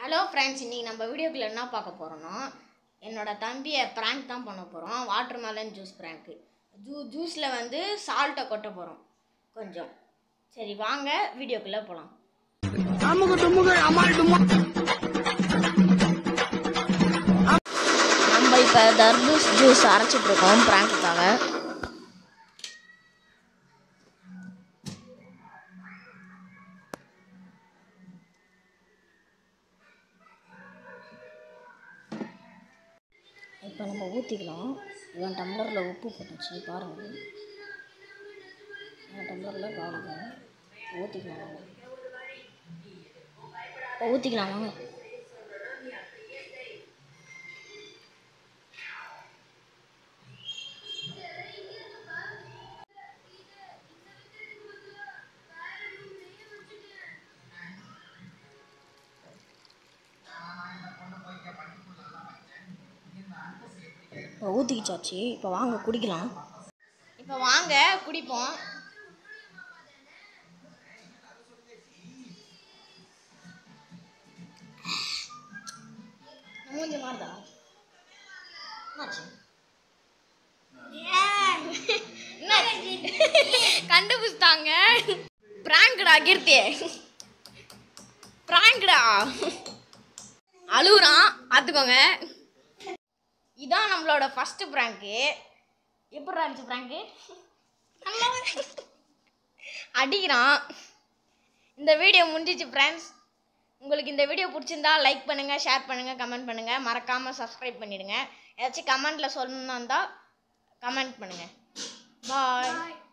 Hello friends இன்றைக்கி நம்ம வீடியோக்குள்ள என்ன பார்க்க போகிறோன்னா என்னோட தம்பியை ப்ராங்க் தான் பண்ண போகிறோம் வாட்டர் மெலன் ஜூஸ் ப்ராங்க்கு ஜூ ஜூஸில் வந்து சால்ட்டை கொட்ட போகிறோம் கொஞ்சம் சரி வாங்க வீடியோக்குள்ளே போகலாம் நம்ம இப்போ தர்பூஸ் ஜூஸ் அரைச்சிட்டு இருக்கோம் ப்ராங்க்குக்காக இப்போ நம்ம ஊற்றிக்கலாம் இவன் டம்ளரில் உப்பு போட்டுச்சு பாருங்கள் என் டம்ளரில் காலிங்க ஊற்றிக்கலாம் வாங்க இப்போ ஊற்றிக்கலாம் வாங்க இப்போ ஊற்றிக்கிச்சாச்சு இப்போ வாங்க குடிக்கலாம் இப்போ வாங்க குடிப்போம் மூஞ்சி மாறுதா என்னாச்சு என்னாச்சு? கண்டுபிடிச்சிட்டாங்க பிராங்க்டா கீர்த்தி பிராங்க்டா அழுகுறான் பார்த்துக்கோங்க இதான் நம்மளோட ஃபஸ்ட்டு ப்ராங்க்கு எப்படி இருந்துச்சு ப்ராங்க்கு அடிக்கிறான் இந்த வீடியோ முடிஞ்சிச்சு ஃப்ரெண்ட்ஸ் உங்களுக்கு இந்த வீடியோ பிடிச்சிருந்தா லைக் பண்ணுங்கள் ஷேர் பண்ணுங்கள் கமெண்ட் பண்ணுங்கள் மறக்காமல் சப்ஸ்கிரைப் பண்ணிடுங்க ஏதாச்சும் கமெண்ட்டில் சொல்லணுன்னா இருந்தால் கமெண்ட் பண்ணுங்கள் பாய்